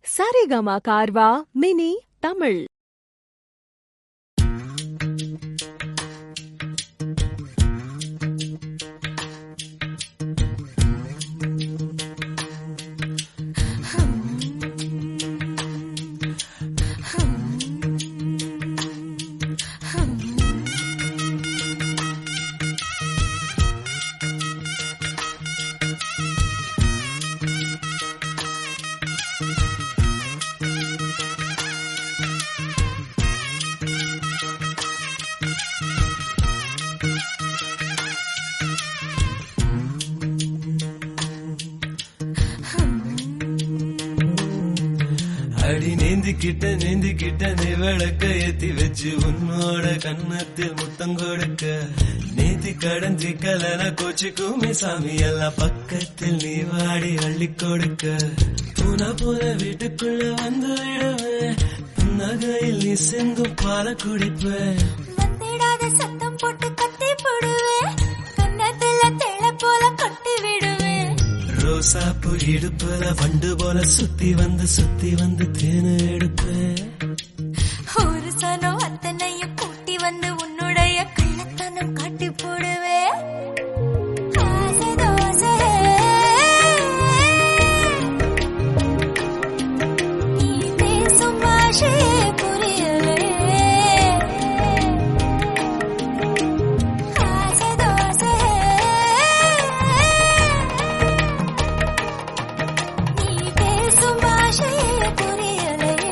Saregama கார்வா mini Tamil அடி நீந்திக்கிட்ட நீந்திக்கிட்ட நீ விளக்க ஏத்தி வச்சு உன்னோட கண்ணத்தில் முத்தம் கொடுக்க நீதி கடஞ்சி கலன கோச்சிக்குமே சாமி எல்லாம் பக்கத்தில் நீ வாடி அள்ளி கொடுக்க பூனா போல வீட்டுக்குள்ள வந்து விடுவேன் புன்னகையில் நீ செங்கும் பால குடிப்பேன் வந்திடாத சத்தம் போட்டு கத்தி போடுவேன் கன்னத்துல தெள்ள போல கொட்டி விடுவேன் ரோசா பூ இடுப்புல வண்டு போல சுத்தி வந்து சுத்தி வந்து தேனு எடுப்பேன் ஒரு சனம் அத்தனையும் கூட்டி வந்து உன்னுடைய கள்ளத்தனம் காட்டி போடுவேன் ஆசை தோசை. நீ பேசும் பாஷையே புரியலே. ஆசை தோசை. நீ பேசும் பாஷையே புரியலையே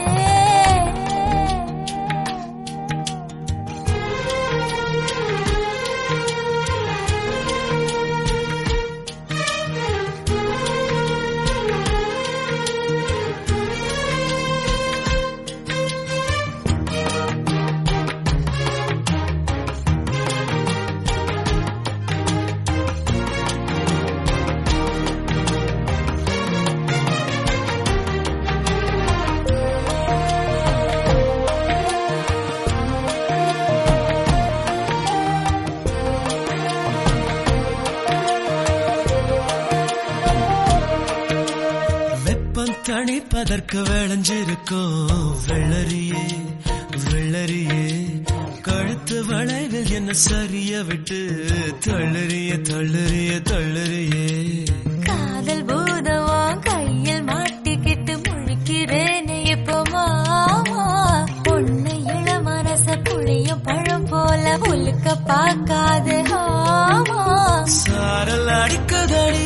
வெப்பம் தணிப்பதற்கு விளைஞ்சிருக்கும் வெள்ளரியே வெள்ளரியே கழுத்து வளைவில் என்ன சரிய விட்டு தள்ளறிய தள்ளறிய தள்ளறியே காதல் பூதவா கையில் மாட்டிக்கிட்டு முழிக்கிறேனே இப்போ மாமா பொண்ணு இள மனச புளியும் பழம் போல உலுக்க பார்க்காது ஆமா சாரல் அடிக்கதடி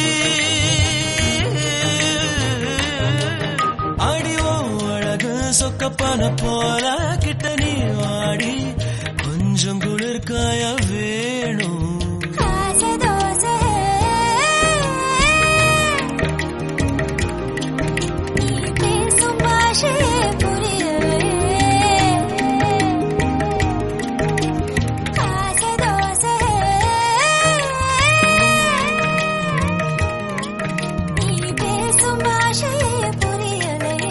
அடிவோம் அழகு சொக்கப்பன போல கிட்ட நீ வாடி கொஞ்சம் குளிர்காய வேணும் ஆசை தோசை. நீ பேசும் பாஷையே புரியலையே. ஆசை தோசை. நீ பேசும் பாஷையே புரியலையே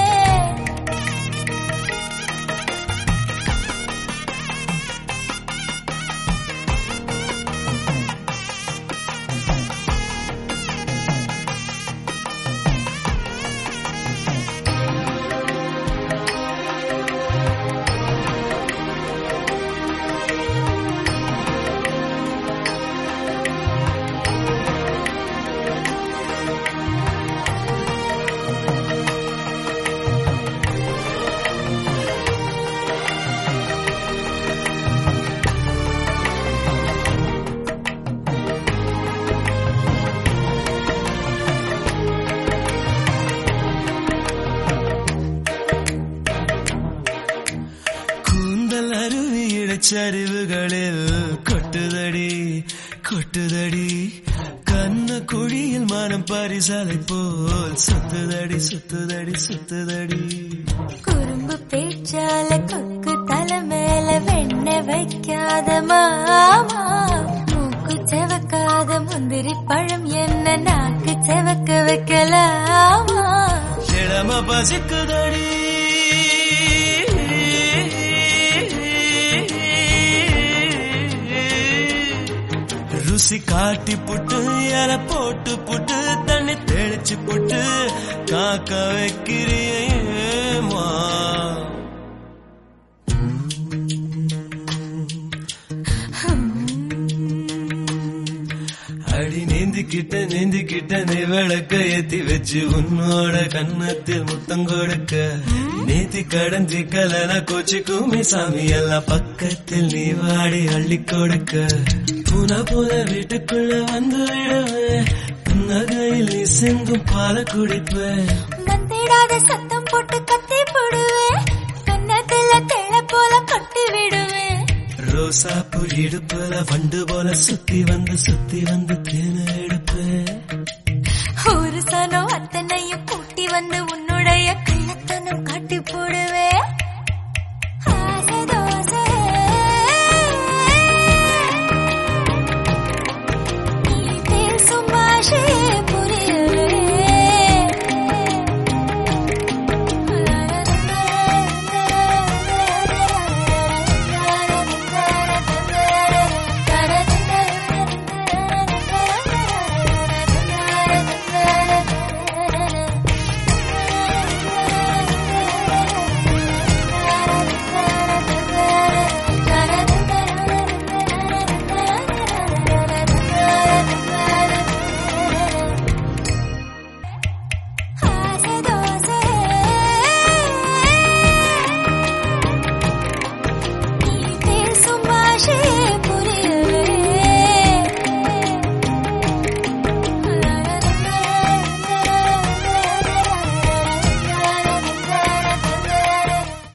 கூந்தல் அருவி இடைச்சரிவுகளில் கொட்டுதடி கொட்டுதடி கண்ண குழியில் மனம் பரிசாலை போல் சுத்துதடி சுத்துதடி சுத்துதடி குறும்பு பேச்சால கொக்கு தலை மேல வெண்ண வைக்காத மாமா மூக்கு செவக்காத முந்திரி பழம் என்ன நாக்கு செவக்க வைக்கலாமா இளம பசிக்குதடி ருசி காட்டி புட்டு இல போட்டு புட்டு தண்ணி தண்ணி தெளிச்சு போட்டு காக்க வைக்கிறியேமா அடி நீந்திக்கிட்ட நீந்திக்கிட்ட நீ விளக்க ஏத்தி வச்சு உன்னோட கன்னத்தில் முத்தம் கொடுக்க நீத்தி கடந்தி கலன கோச்சி குமி சாமி எல்லாம் பக்கத்தில் நீ வாடி அள்ளி கொடுக்க பூனா போல வீட்டுக்குள்ள வந்து விடுவேன் புன்னகையில் நீ சிந்தும் பால குடிப்பேன் வந்திடாத சத்தம் போட்டு கத்தி போடுவேன் கன்னத்துல தேள போல கொட்டி விடுவேன் ரோசா பூ இடுப்புல வண்டு போல சுத்தி வந்து சுத்தி வந்து தேன எடுப்பேன் ஒரு சனம் அத்தனையும் கூட்டி வந்து உன்னுடைய கள்ளத்தனம் காட்டி போடுவேன்